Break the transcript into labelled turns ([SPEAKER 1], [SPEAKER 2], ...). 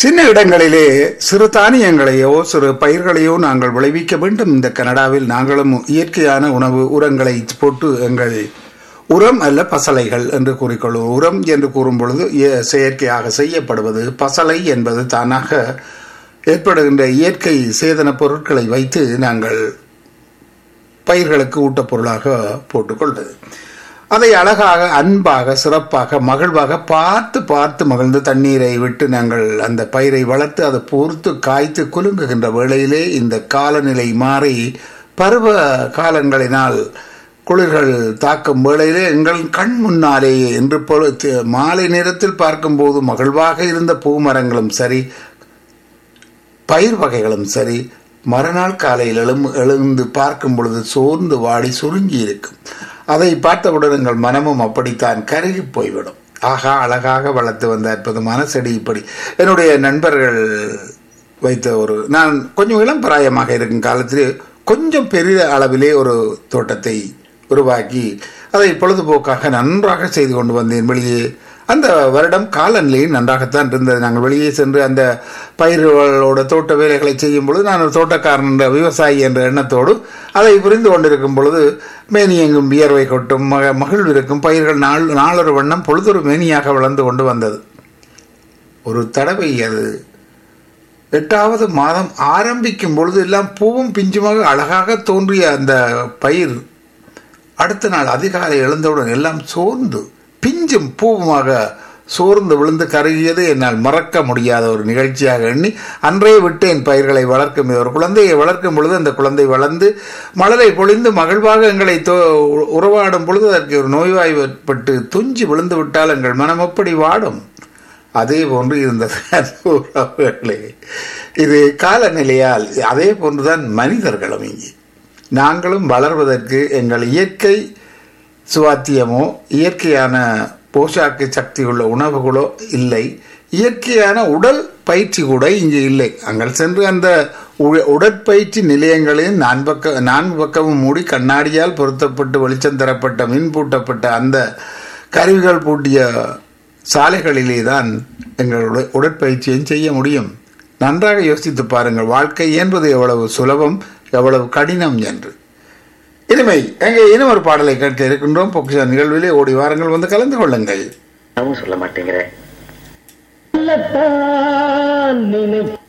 [SPEAKER 1] சின்ன இடங்களிலே சிறு தானியங்களையோ சிறு பயிர்களையோ நாங்கள் விளைவிக்க வேண்டும் இந்த கனடாவில் நாங்களும் இயற்கையான உணவு உரங்களை போட்டு எங்கள் உரம் அல்ல பசலைகள் என்று கூறிக்கொள்வோம் உரம் என்று கூறும் பொழுது இய- செயற்கையாக செய்யப்படுவது பசலை என்பது தானாக ஏற்படுகின்ற இயற்கை சேதன பொருட்களை வைத்து நாங்கள் பயிர்களுக்கு ஊட்டப்பொருளாக போட்டுக்கொள்வது அதை அழகாக அன்பாக சிறப்பாக மகிழ்வாக பார்த்து பார்த்து மகிழ்ந்து தண்ணீரை விட்டு நாங்கள் அந்த பயிரை வளர்த்து அதை பொறுத்து காய்த்து குலுங்குகின்ற வேளையிலே இந்த காலநிலை மாறி பருவ காலங்களினால் குளிர்கள் தாக்கும் வேளையிலே எங்கள் கண் முன்னாலேயே இன்று பொழுது மாலை நேரத்தில் பார்க்கும்போது மகிழ்வாக இருந்த பூமரங்களும் சரி பயிர் வகைகளும் சரி மறுநாள் காலையில் எழும் எழுந்து பார்க்கும் பொழுது சோர்ந்து வாடி சுருங்கி இருக்கும் அதை பார்த்தவுடன் எங்கள் மனமும் அப்படித்தான் கருகி போய்விடும் ஆகா அழகாக வளர்த்து வந்த அற்புதமான செடி இப்படி என்னுடைய நண்பர்கள் வைத்த ஒரு நான் கொஞ்சம் இளம் பிராயமாக இருக்கும் காலத்தில் கொஞ்சம் பெரிய அளவிலே ஒரு தோட்டத்தை உருவாக்கி அதை பொழுதுபோக்காக நன்றாக செய்து கொண்டு வந்தேன் வெளியே அந்த வருடம் காலநிலையும் நன்றாகத்தான் இருந்தது நாங்கள் வெளியே சென்று அந்த பயிர்களோட தோட்ட வேலைகளை செய்யும் பொழுது நான் ஒரு தோட்டக்காரன் என்ற விவசாயி என்ற எண்ணத்தோடு அதை புரிந்து கொண்டிருக்கும் பொழுது மேனி எங்கும் வியர்வை கொட்டும் மக மகிழ்விருக்கும் பயிர்கள் நாள் நாளொரு வண்ணம் பொழுதொரு மேனியாக வளர்ந்து கொண்டு வந்தது ஒரு தடவை அது எட்டாவது மாதம் ஆரம்பிக்கும் பொழுது எல்லாம் பூவும் பிஞ்சுமாக அழகாக தோன்றிய அந்த பயிர் அடுத்த நாள் அதிகாலை எழுந்தவுடன் எல்லாம் சோர்ந்து பிஞ்சும் பூவுமாக சோர்ந்து விழுந்து கருகியது என்னால் மறக்க முடியாத ஒரு நிகழ்ச்சியாக எண்ணி அன்றே விட்டேன் பயிர்களை வளர்க்கும் இது ஒரு குழந்தையை வளர்க்கும் பொழுது அந்த குழந்தை வளர்ந்து மலரை பொழிந்து மகிழ்வாக எங்களை தோ- உறவாடும் பொழுது அதற்கு ஒரு நோய்வாய் ஏற்பட்டு துஞ்சி விழுந்து விட்டால் எங்கள் மனம் எப்படி வாடும் அதே போன்று இருந்தது அந்த உறவுகளே இது காலநிலையால் அதே போன்றுதான் மனிதர்களும் இங்கே நாங்களும் வளர்வதற்கு எங்கள் இயற்கை சுவாத்தியமோ இயற்கையான போஷாக்கு சக்தி உள்ள உணவுகளோ இல்லை இயற்கையான உடல் பயிற்சி கூட இங்கு இல்லை அங்கே சென்று அந்த உ- உடற்பயிற்சி நிலையங்களில் நான் பக்க நான்கு பக்கமும் மூடி கண்ணாடியால் பொருத்தப்பட்டு வெளிச்சம் தரப்பட்ட மின் பூட்டப்பட்ட அந்த கருவிகள் பூட்டிய சாலைகளிலே தான் எங்களுடைய உடற்பயிற்சியும் செய்ய முடியும் நன்றாக யோசித்து பாருங்கள் வாழ்க்கை என்பது எவ்வளவு சுலபம் எவ்வளவு கடினம் என்று இனிமை எங்கே இன்னும் ஒரு பாடலை கேட்க இருக்கின்றோம் பொக்கிஷ நிகழ்விலே ஓடி வாருங்கள் வந்து கலந்து கொள்ளுங்கள்
[SPEAKER 2] சொல்ல மாட்டேங்கிற
[SPEAKER 3] சொல்லத்தான் நினைத்த